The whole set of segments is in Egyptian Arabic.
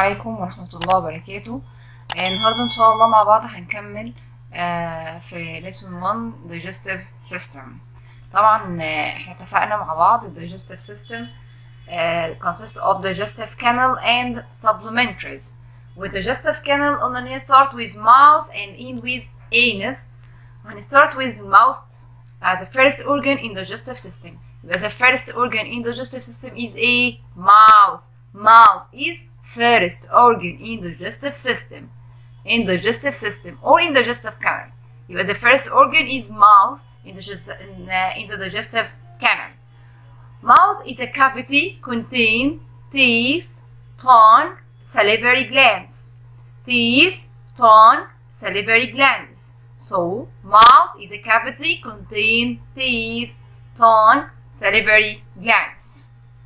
عليكم ورحمة الله وبركاته آه، النهاردة إن شاء الله مع بعض هنكمل آه، في lesson 1 digestive system طبعا آه، احنا اتفقنا مع بعض ال digestive system آه، consists of digestive canal and supplementaries with digestive canal قلنا ان هي start with mouth and end with anus وهنstart with mouth uh, the first organ in digestive system يبقى the first organ in digestive system is a mouth mouth is first organ in digestive system in digestive system or in digestive canal يبقى the first organ is mouth in, digest in, uh, in the digestive canal mouth is a cavity contain teeth tongue salivary glands teeth tongue salivary glands so mouth is a cavity contain teeth tongue salivary glands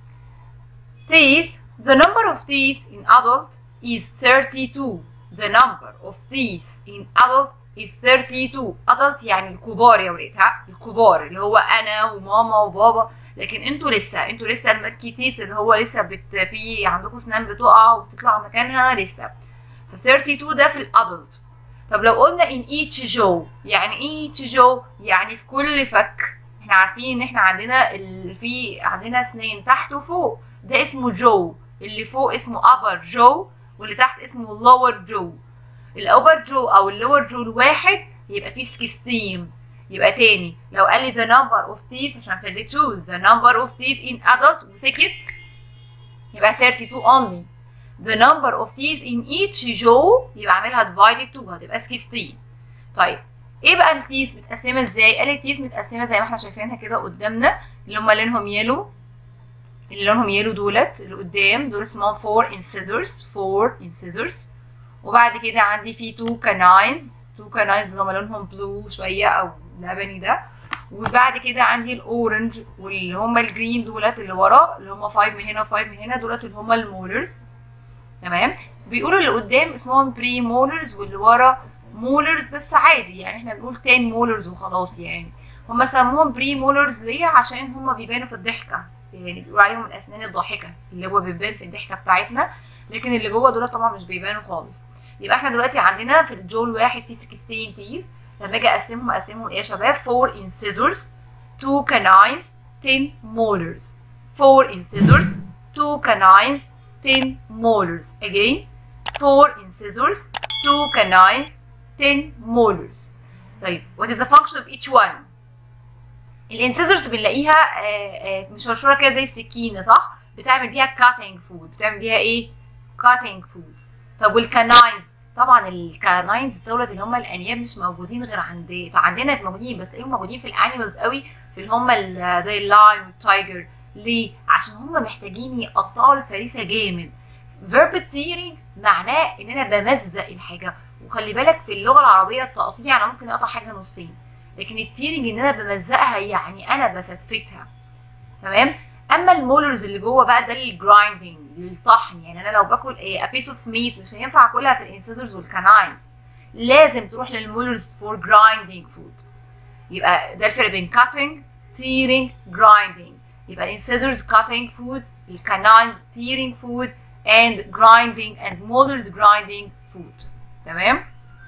teeth the number of teeth in adult is 32 the number of teeth in adult is 32 adult يعني الكبار يا ولاد ها الكبار اللي هو انا وماما وبابا لكن انتوا لسه انتوا لسه المكي تيث اللي هو لسه بت في عندكم سنان بتقع وبتطلع مكانها لسه ف 32 ده في الادلت طب لو قلنا in each jaw يعني each jaw يعني في كل فك احنا عارفين ان احنا عندنا ال... في عندنا اسنان تحت وفوق ده اسمه جو اللي فوق اسمه upper jaw واللي تحت اسمه lower jaw الأوبر جو أو اللور جو الواحد يبقى فيه 16 يبقى تاني لو قال لي the number of teeth عشان في اللي choose the number of teeth in adult وسكت يبقى 32 only the number of teeth in each jaw يبقى عاملها divided 2 هتبقى 16 طيب ايه بقى التيث متقسمه ازاي قال التيث متقسمه زي ما احنا شايفينها كده قدامنا اللي هم لونهم يلو اللي لونهم يلو دولت اللي قدام دول اسمهم 4 incisors 4 incisors وبعد كده عندي في 2 canines 2 canines اللي هم لونهم بلو شويه او لبني ده وبعد كده عندي الاورنج واللي هم الجرين دولت اللي ورا اللي هم 5 من هنا و5 من هنا دولت اللي هم المولرز تمام بيقولوا اللي قدام اسمهم بري مولرز واللي ورا مولرز بس عادي يعني احنا بنقول 10 مولرز وخلاص يعني هم سموهم بري مولرز ليه عشان هم بيبانوا في الضحكه يعني بيقولوا عليهم الاسنان الضاحكه اللي هو بيبان في الضحكه بتاعتنا لكن اللي جوه دول طبعا مش بيبانوا خالص يبقى احنا دلوقتي عندنا في الجو الواحد في 16 تيث لما اجي اقسمهم اقسمهم ايه يا شباب 4 incisors 2 canines 10 molars 4 incisors 2 canines 10 molars again 4 incisors 2 canines 10 molars طيب what is the function of each one الانسيزورز بنلاقيها آه، آه، مشرشوره كده زي السكينه صح بتعمل بيها cutting food بتعمل بيها ايه cutting food طب والكاناينز طبعا الكاناينز دولت اللي هم الانياب مش موجودين غير عند عندنا موجودين بس تلاقيهم موجودين في الانيمالز قوي في اللي هم ال- زي اللاين والتايجر ليه عشان هم محتاجين يقطعوا الفريسه جامد فيرب tearing معناه ان انا بمزق الحاجه وخلي بالك في اللغه العربيه التقطيع انا ممكن اقطع حاجه نصين لكن التيرنج ان انا بمزقها يعني انا بفتفتها تمام اما المولرز اللي جوه بقى ده للجرايندنج للطحن يعني انا لو باكل a piece of meat مش هينفع اكلها في الانسيزورز والكاناينز لازم تروح للمولرز فور جرايندنج فود يبقى ده الفرق بين cutting tearing grinding يبقى الانسيزورز cutting food الكاناينز tearing food and grinding and molars grinding food تمام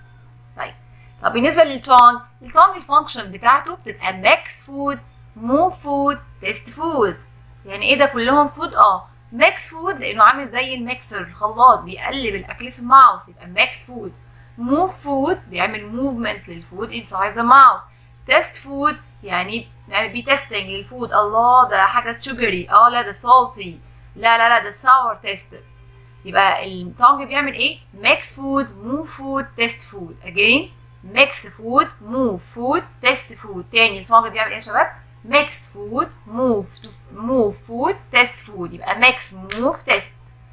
طيب طب بالنسبه للتونج التونج الفانكشن بتاعته بتبقى ميكس فود مو فود تيست فود يعني ايه ده كلهم فود اه ميكس فود لانه عامل زي الميكسر الخلاط بيقلب الاكل في الماوث يبقى ميكس فود موف فود بيعمل موفمنت للفود انسايد ذا ماوث تيست فود يعني يعني بي تيستنج للفود الله ده حاجه شوجري اه لا ده سالتي لا لا لا ده ساور تيست يبقى التونج بيعمل ايه ميكس فود موف فود تيست فود اجين ميكس فود موف فود تيست فود تاني التونج بيعمل ايه يا شباب ميكس فود موف موف فود تيست فود يبقى ميكس موف تيست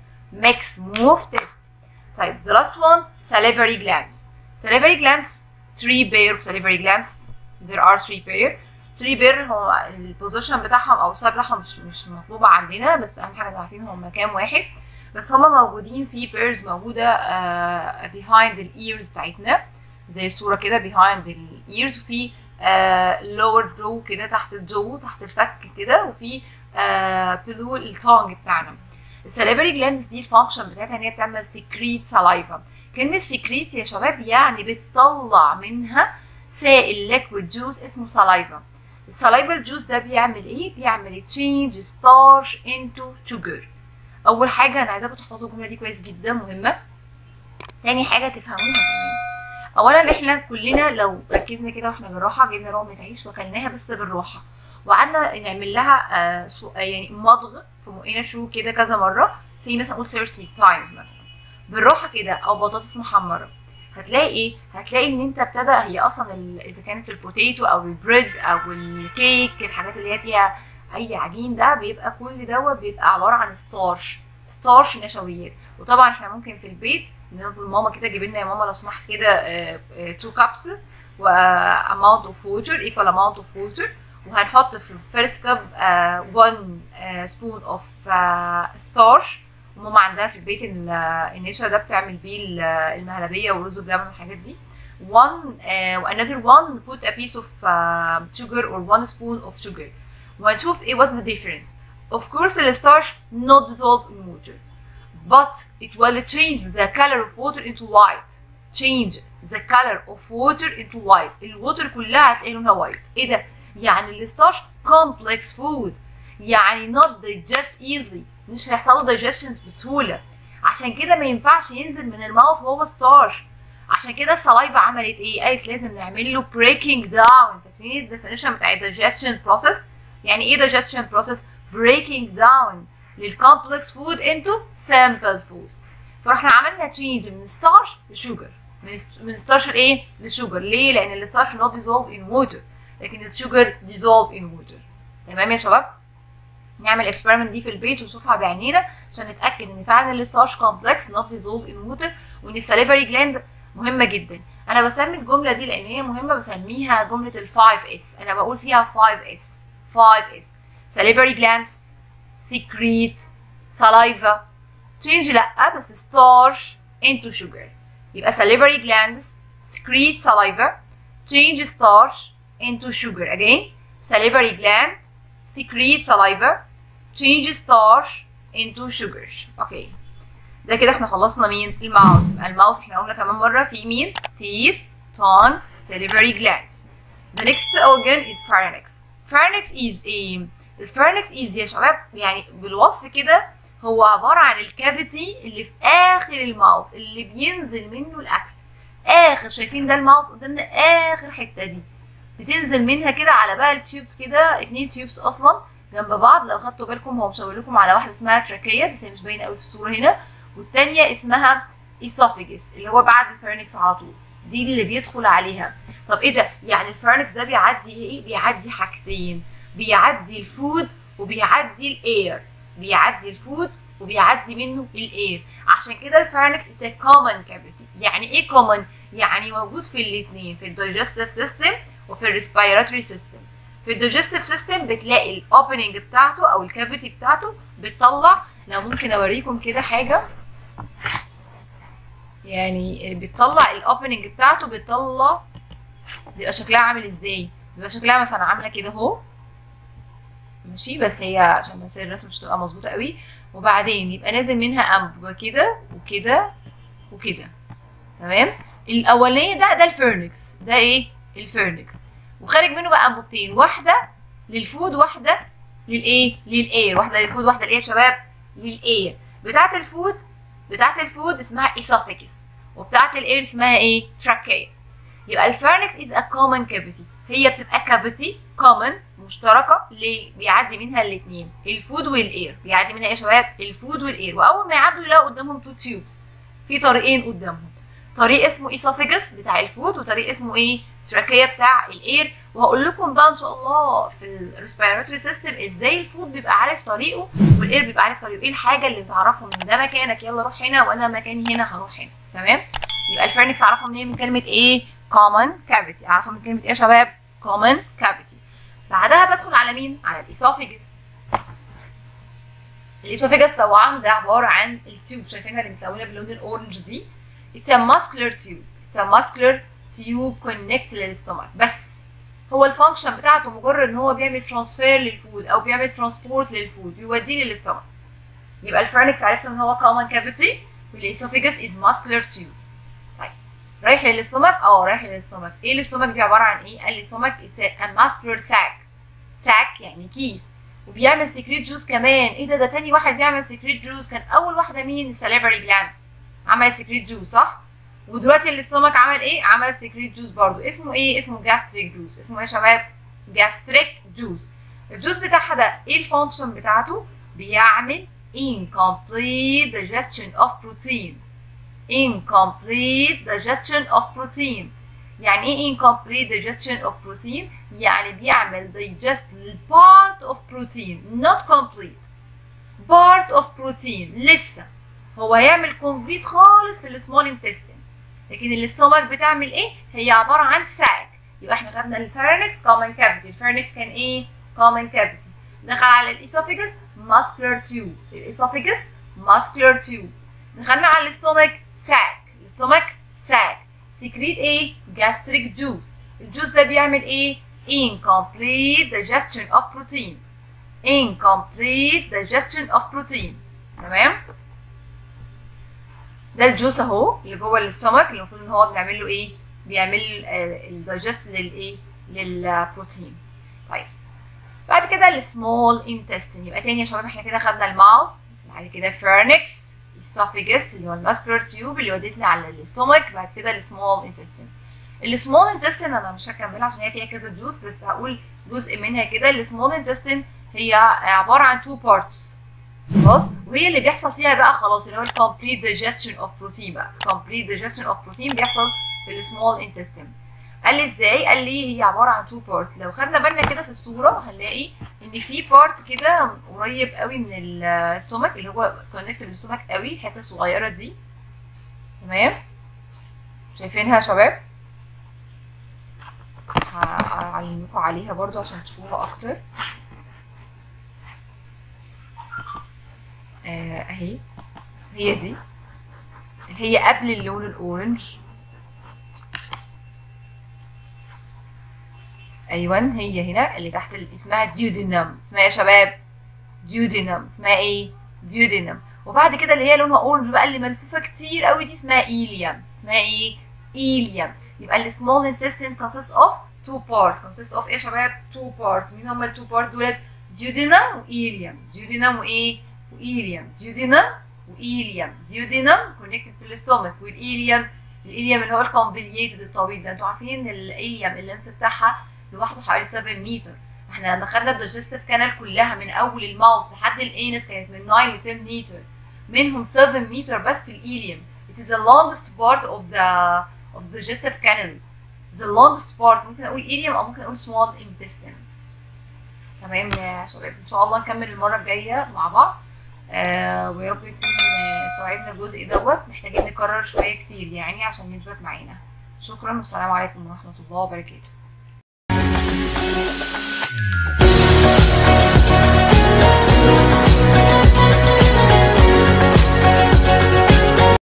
ميكس موف تيست طيب the last one salivary glands salivary glands three pair of salivary glands there are three pair three pair هو البوزيشن بتاعهم او السايز بتاعهم مش مش مطلوبه عندنا بس اهم حاجه عارفين هم كام واحد بس هما موجودين في pairs موجوده uh, behind the ears بتاعتنا زي الصوره كده behind the ears وفي آه lower jaw كده تحت الجو تحت الفك كده وفي آه below التونج بتاعنا السليفري جلاندز دي الفانكشن بتاعتها ان هي بتعمل سكريت سلايفا كلمه سكريت يا شباب يعني بتطلع منها سائل ليكويد جوز اسمه سلايفا السلايفا جوز ده بيعمل ايه بيعمل تشينج ستارش انتو شوجر اول حاجه انا عايزاكم تحفظوا الجمله دي كويس جدا مهمه تاني حاجه تفهموها كمان اولا احنا كلنا لو ركزنا كده واحنا بالراحه جبنا لقمه عيش وكلناها بس بالراحه وقعدنا نعمل لها آه سو يعني مضغ في بقنا شو كده كذا مره زي مثلا نقول 30 تايمز مثلا بالراحه كده او بطاطس محمره هتلاقي ايه هتلاقي ان انت ابتدى هي اصلا اذا كانت البوتيتو او البريد او الكيك الحاجات اللي هي فيها اي عجين ده بيبقى كل دوت بيبقى عباره عن ستارش ستارش نشويات وطبعا احنا ممكن في البيت ماما كده جيب لنا يا ماما لو سمحت كده 2 كابس و amount of water equal amount of water وهنحط في الفيرست كاب 1 سبون اوف ستارش وماما عندها في البيت النشا ده بتعمل بيه المهلبيه والرز بلبن والحاجات دي 1 uh, another one put a piece of uh, sugar or one spoon of sugar وهنشوف ايه what's the difference of course the starch not dissolve in water but it will change the color of water into white change the color of water into white الووتر كلها هتلاقي لونها وايت ايه ده يعني الستارش complex food يعني not digest easily مش هيحصل له digestion بسهوله عشان كده ما ينفعش ينزل من الماوث وهو ستارش عشان كده السلايفا عملت ايه قالت لازم نعمل له breaking down فاكرين الديفينيشن بتاع digestion process يعني ايه digestion process breaking down للكومبلكس فود into simple food فاحنا عملنا تشينج من ستارش لشوجر من من ستارش لايه للشوجر ليه لان الستارش not dissolve in water لكن الشوجر dissolve in water تمام يا شباب نعمل اكسبيرمنت دي في البيت ونشوفها بعينينا عشان نتاكد ان فعلا الستارش كومبلكس not dissolve in water وان السليفري جلاند مهمه جدا انا بسمي الجمله دي لان هي مهمه بسميها جمله ال 5 اس انا بقول فيها 5 اس 5 اس salivary glands secrete saliva change لا بس starch into sugar يبقى salivary glands secrete saliva change starch into sugar again salivary gland secrete saliva change starch into sugar اوكي ده كده احنا خلصنا مين الماوث الماوث احنا قلنا كمان مره في مين teeth tongue salivary glands the next organ is pharynx pharynx is a الفارنكس ايز يا شباب يعني بالوصف كده هو عبارة عن الكافيتي اللي في آخر الماوث اللي بينزل منه الأكل آخر شايفين ده الماوث قدامنا آخر حتة دي بتنزل منها كده على بقى التيوبس كده اتنين تيوبس أصلا جنب بعض لو خدتوا بالكم هو مشاور لكم على واحدة اسمها تراكية بس هي مش باينة قوي في الصورة هنا والتانية اسمها ايسوفيجس اللي هو بعد الفارنكس على طول دي اللي بيدخل عليها طب ايه ده يعني الفارنكس ده بيعدي ايه بيعدي حاجتين بيعدي الفود وبيعدي الاير بيعدي الفود وبيعدي منه الاير عشان كده الفارنكس is a common cavity يعني ايه common يعني موجود في الاثنين في الدايجستيف سيستم وفي الريسبيراتوري سيستم في الدايجستيف سيستم بتلاقي الاوبننج بتاعته او الكافيتي بتاعته بتطلع لو ممكن اوريكم كده حاجه يعني بتطلع الاوبننج بتاعته بتطلع بيبقى شكلها عامل ازاي بيبقى شكلها مثلا عامله كده اهو ماشي بس هي عشان بس الرسمه مش تبقى مظبوطه قوي وبعدين يبقى نازل منها انبوبه كده وكده وكده تمام الاولانيه ده ده الفيرنكس ده ايه الفيرنكس وخارج منه بقى انبوبتين واحده للفود واحده للايه للاير واحده للفود واحده لايه يا شباب للاير بتاعه الفود بتاعه الفود اسمها اسوفيكس وبتاعه الاير اسمها ايه تراكيه يبقى الفيرنكس از ا كومن كافيتي هي بتبقى كافيتي كومن مشتركه ليه بيعدي منها الاثنين الفود والاير بيعدي منها ايه يا شباب الفود والاير واول ما يعدوا يلاقوا قدامهم تو تيوبس في طريقين قدامهم طريق اسمه ايسوفيجس بتاع الفود وطريق اسمه ايه تراكيه بتاع الاير وهقول لكم بقى ان شاء الله في الريسبيراتوري سيستم ازاي الفود بيبقى عارف طريقه والاير بيبقى عارف طريقه ايه الحاجه اللي بتعرفهم ان ده مكانك يلا روح هنا وانا مكاني هنا هروح هنا تمام يبقى الفيرنكس اعرفها منين من كلمه ايه common cavity اعرفها من كلمه ايه يا شباب common cavity بعدها بدخل على مين على الاسوفيجس الاسوفيجس طبعا ده عباره عن التيوب شايفينها اللي متلونه باللون الاورنج دي it's a muscular tube it's a muscular tube connect للستومك بس هو الفانكشن بتاعته مجرد ان هو بيعمل ترانسفير للفود او بيعمل ترانسبورت للفود يوديه للستومك يبقى الفرنكس عرفت ان هو common cavity والاسوفيجس is muscular tube طيب رايح للاستومك اه رايح للاستومك ايه الاستومك دي عباره عن ايه قال لي الاستومك is a muscular sac sac يعني كيس وبيعمل سكريت جوز كمان ايه ده ده تاني واحد يعمل سكريت جوز كان اول واحده مين السليفري جلانس عمل سكريت جوز صح ودلوقتي الاستومك عمل ايه عمل سكريت جوز برضو اسمه ايه اسمه جاستريك جوز اسمه ايه يا شباب جاستريك جوز الجوز بتاعها ده ايه الفانكشن بتاعته بيعمل incomplete digestion of protein incomplete digestion of protein يعني ايه incomplete digestion of protein يعني بيعمل digest part of protein not complete part of protein لسه هو هيعمل complete خالص في السمول intestine لكن الاستومك بتعمل ايه هي عباره عن ساك يبقى احنا خدنا الفارنكس common cavity الفارنكس كان ايه common cavity دخل على الاسوفيجس muscular tube الاسوفيجس muscular tube دخلنا على الاستومك ساك الاستومك ساك سكريت ايه gastric juice الجوز ده بيعمل ايه incomplete digestion of protein incomplete digestion of protein تمام ده الجوس اهو اللي جوه الاستومك اللي المفروض ان هو بنعمل له ايه بيعمل الدايجست للايه للبروتين طيب بعد كده السمول انتستين يبقى تاني يا شباب احنا كده خدنا الماوث بعد كده فيرنكس esophagus اللي هو الماسكولار تيوب اللي ودتنا على الاستومك بعد كده السمول انتستين السمول انتستين انا مش هكملها عشان هي فيها كذا جوز بس هقول جزء منها كده السمول انتستين هي عباره عن تو بارتس خلاص وهي اللي بيحصل فيها بقى خلاص اللي هو الكومبليت دايجستشن اوف بروتين بقى كومبليت دايجستشن اوف بروتين بيحصل في السمول انتستين قال لي ازاي قال لي هي عباره عن تو بارت لو خدنا بالنا كده في الصوره هنلاقي ان في بارت كده قريب قوي من الاستومك اللي هو كونكت بالاستومك قوي الحته الصغيره دي تمام شايفينها يا شباب هعلمكم عليها برضو عشان تشوفوها اكتر آه اهي هي دي هي قبل اللون الاورنج ايوه هي هنا اللي تحت اللي اسمها ديودينم اسمها يا شباب ديودينم اسمها ايه ديودينم وبعد كده اللي هي لونها اورنج بقى اللي ملفوفه كتير قوي دي اسمها ايليوم اسمها ايه ايليوم يبقى السمول انتستين consists of two part consists of ايه يا شباب two part مين هما التو بارت دولت ديودينم وايليوم ديودينم وايه وايليوم ديودينم وايليوم ديودينم كونكتد بالاستومك والايليوم الايليوم اللي هو الكونفلييتد الطويل ده انتوا عارفين ان الايليوم اللينث بتاعها لوحده حوالي 7 متر احنا لما خدنا الدايجستيف كانال كلها من اول الماوث لحد الانس كانت من 9 ل 10 متر منهم 7 متر بس في الايليوم it is the longest part of the of the digestive canal the longest part ممكن اقول ileum او ممكن اقول small intestine تمام يا شباب ان شاء الله نكمل المره الجايه مع بعض آه ويا رب يكون استوعبنا الجزء دوت محتاجين نكرر شويه كتير يعني عشان يثبت معانا شكرا والسلام عليكم ورحمه الله وبركاته